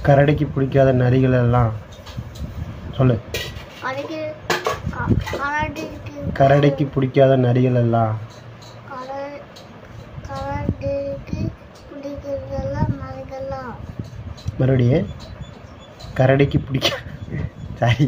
கரடிக்கு பிடிக்காத நரிகள் எல்லாம் சொல்லு கடைக்கு கரடிக்கு கரடிக்கு பிடிக்காத நரிகள் எல்லாம் கர- கரடிக்கு பிடிக்கிறதெல்லாம் மலைகள்லாம் மறுபடியும் கரடிக்கு பிடிக்க சரி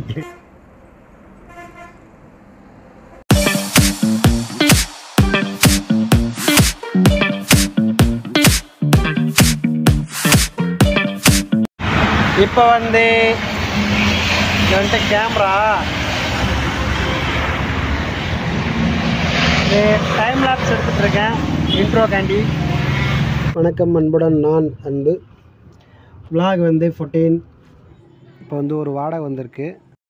இப்போ வந்து என்கிட்ட கேமரா டைம் லாப்ஸ் எடுத்துட்டு இருக்கேன் இன்ட்ரோ கேண்டி வணக்கம் அன்புடன் நான் அன்பு vlog வந்து ஃபோர்டீன் இப்போ வந்து ஒரு வாடகை வந்திருக்கு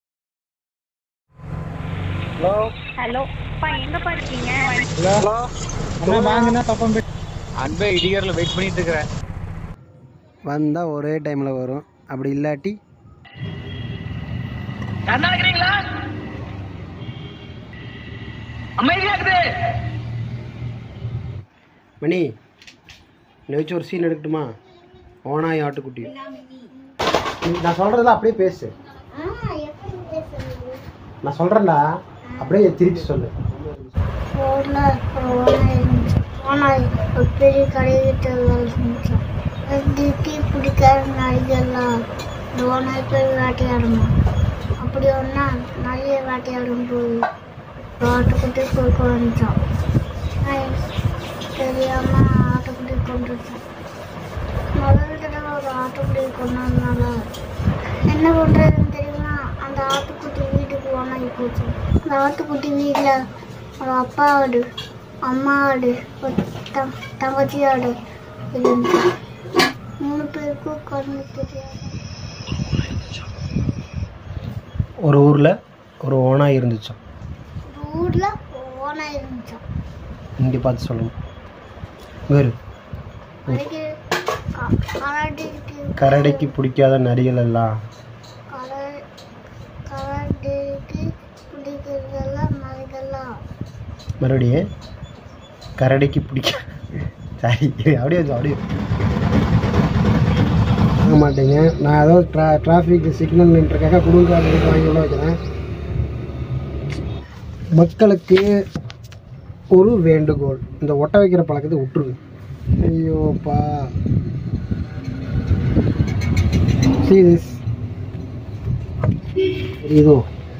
ஹலோ ஹலோ அப்பா எங்கப்பா இருக்கீங்க ஹலோ வாங்கினா பப்பம் அன்பே இடிகரில் வெயிட் பண்ணிட்டு இருக்கிறேன் வந்தால் ஒரே டைமில் வரும் அப்படி இல்லாட்டி மணி என்னை வச்சு ஒரு சீன் எடுக்கட்டுமா ஓனாய் ஆட்டுக்குட்டி நீ- நான் சொல்கிறதெல்லாம் அப்படியே பேசு எப்படி பேசுறது நான் சொல்கிறேன்டா அப்படியே திருப்பி சொல்லு ஊர்ல ஒரு ஓனாய் இருந்துச்சு ஓனாய் ஒரு பெரிய கடைகிட்ட வேலை செஞ்சோம் டீ பிடிக்காத நாய்கள்லாம் இந்த ஓனாய் போய் வேட்டையாடுமா அப்படி ஒன்றா நிறைய வேட்டையாடும் போது ஒரு ஆட்டுக்குட்டி போய் குழந்தான் தெரியாம ஆட்டுக்குட்டி கொண்டுட்டோம் முதல் தடவை ஒரு ஆட்டுக்குட்டி கொண்டதுனால என்ன பண்ணுறதுன்னு தெரியுமா அந்த ஆட்டுக்குட்டி வீட்டுக்கு ஓனாய் போச்சு அந்த ஆட்டுக்குட்டி வீட்டில் ஒரு அப்பா ஆடு அம்மா ஆடு ஒரு தங் தங்கச்சி ஆடு இருந்துச்சு மூணு பேருக்கும் கண்ணு தெரியாது ஒரு ஊரில் ஒரு ஓனாய் இருந்துச்சாம் ஒரு ஊரில் ஓனாய் இருந்துச்சான் இங்கே பார்த்து சொல்லணும் வேறு அதுக்கு க- கரடிக்கு கரடிக்கு பிடிக்காத நரிகள் எல்லாம் கர- கரடிக்கு பிடிக்கிறதெல்லாம் மலைகள்லாம் மறுபடியும் கரடிக்கு பிடிக்க சரி அப்படியே வச்சு அப்படியே வாங்க மாட்டீங்க நான் ஏதோ ட்ரா டிராஃபிக் சிக்னல் நின்றுருக்காக கொடுங்க அப்படின்னு வாங்கி உள்ள வைக்கிறேன் மக்களுக்கு ஒரு வேண்டுகோள் இந்த ஒட்ட வைக்கிற பழக்கத்தை விட்டுருங்க ஐயோப்பா see this இதோ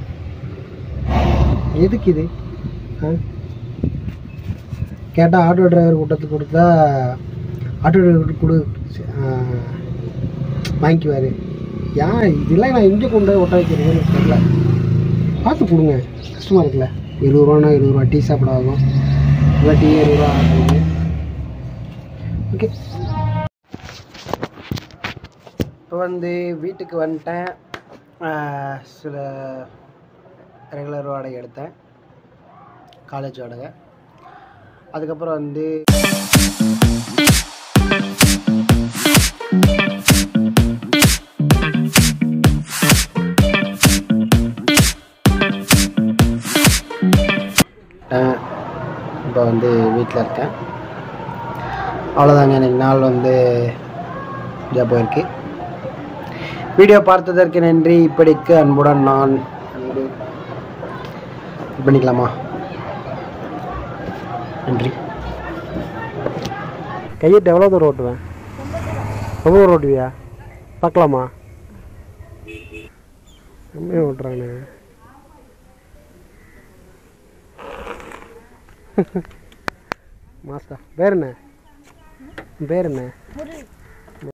எதுக்கு இது ஆ கேட்டால் ஆட்டோ டிரைவர் கூட்டத்துக்கு கொடுத்தா ஆட்டோ டிரைவர் கொடு ஆ, வாங்கிக்குவார் ஏன் இதெல்லாம் நான் எங்கே கொண்டு போய் ஒட்ட வைக்கிறேன்னு எனக்கு தெரியல பார்த்து கொடுங்க கஷ்டமாக இருக்குல்ல இருபது ரூபானா இருபது ரூபா டீ சாப்பிட ஆகும் இல்லை டீ இருபது ரூபா ஆகுது ஓகே இப்போ வந்து வீட்டுக்கு வந்துட்டேன் ஆ, சில ரெகுலர் வாடகை எடுத்தேன் காலேஜ் வாடகை அதுக்கப்புறம் வந்து இப்போ வந்து வீட்டில் இருக்கேன் அவ்வளோதாங்க இன்னைக்கு நாள் வந்து இதாக போயிருக்கு வீடியோ பார்த்ததற்கு நன்றி இப்படிக்கு அன்புடன் நான் அன்பு இது பண்ணிக்கலாமா நன்றி கையிட்டு எவ்வளோ தூரம் ஓட்டுவேன் ரொம்ப தூரம் ஓட்டுவியா பார்க்கலாமா ரொம்ப ஓட்டுறானே மாஸ்டா பேர் என்ன உன் பேர் என்ன